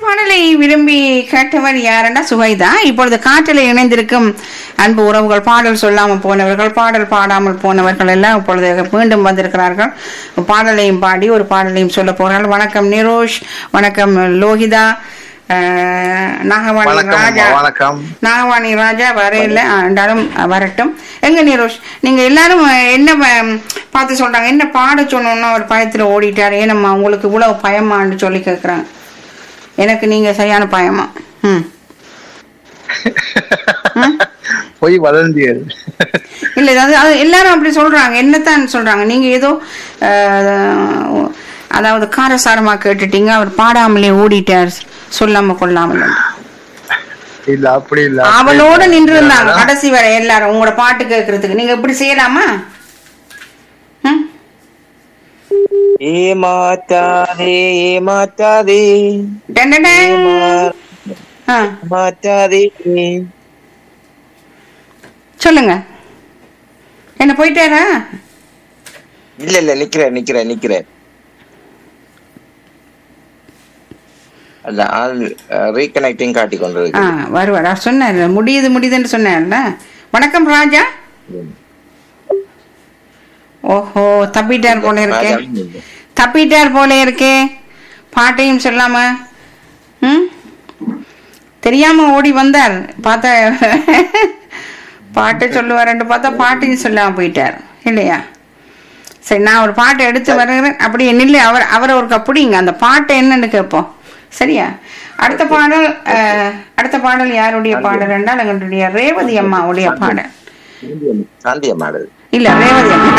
பாடலை விரும்பி கேட்டவர் யாருன்னா சுவைதா இப்பொழுது காற்றில் இணைந்திருக்கும் அன்பு உறவுகள் பாடல் சொல்லாமல் போனவர்கள் பாடல் பாடாமல் போனவர்கள் எல்லாம் இப்பொழுது மீண்டும் வந்திருக்கிறார்கள் பாடலையும் பாடி ஒரு பாடலையும் சொல்ல போகிறார்கள் வணக்கம் நிரோஷ் வணக்கம் லோகிதா அஹ், நாகவாணி வணக்கம் ராஜா அம்மா, வணக்கம் நாகவாணி ராஜா வரையில இருந்தாலும் வரட்டும் எங்க நிரோஷ் நீங்க எல்லாரும் என்ன ப- பார்த்து சொல்றாங்க என்ன பாட சொன்னோம்னா ஒரு பயத்துல ஓடிட்டாரு ஏனம்மா உங்களுக்கு இவ்வளவு பயமான்னு சொல்லி கேக்குறாங்க எனக்கு நீங்க சரியான பயமா ம் போய் வளர்ந்தீர்கள் இல்ல அது அது எல்லாரும் அப்படி சொல்றாங்க என்னத்தான் சொல்றாங்க நீங்க ஏதோ அஹ், அதாவது காரசாரமா கேட்டுட்டீங்க அவர் பாடாமலே ஓடிட்டார் சொல்லாம கொள்ளாமல் இல்ல அப்படி இல்ல அப்படி அவளோட இல்ல. நின்று இருந்தாங்க அதான் கடைசி வரை எல்லாரும் உங்களோட பாட்டு கேட்கறதுக்கு நீங்க இப்படி செய்யலாமா ம்? ஏமாத்தாதே ஏமாத்தாதே டண்டடே. ஆ, ஏமாத்தாதே சொல்லுங்க என்ன போயிட்டாரா இல்ல இல்ல நிக்கிறேன் நிக்கிறேன் நிக்கிறேன் அல்ல ஆள் ரீகனெக்டிங் காட்டி ஆ கொண்டிருக்கு வருவார் அவர் சொன்னார் முடியுது முடியுதுன்னு சொன்னார்ல வணக்கம் ராஜா ஓஹோ தப்பிட்டார் போல இருக்கே தப்பிட்டார் போல இருக்கே பாட்டையும் சொல்லாம ம் தெரியாம ஓடி வந்தார் பார்த்தா பாட்டை சொல்லுவாருன்னு பார்த்தா பாட்டையும் சொல்லாம போயிட்டார் இல்லையா சரி நான் ஒரு பாட்டை எடுத்து வருகிறேன் அப்படியே நில்லு அவர் அவரை ஒரு கப்புடிங்க அந்த பாட்டை என்னன்னு கேட்போம் சரியா அடுத்த பாடல் அஹ், அடுத்த பாடல் யாருடைய பாடல் என்றால் எங்களுடைய ரேவதி அம்மாவுடைய பாடல் சாந்திய மாடல் இல்ல ரேவதி அம்மா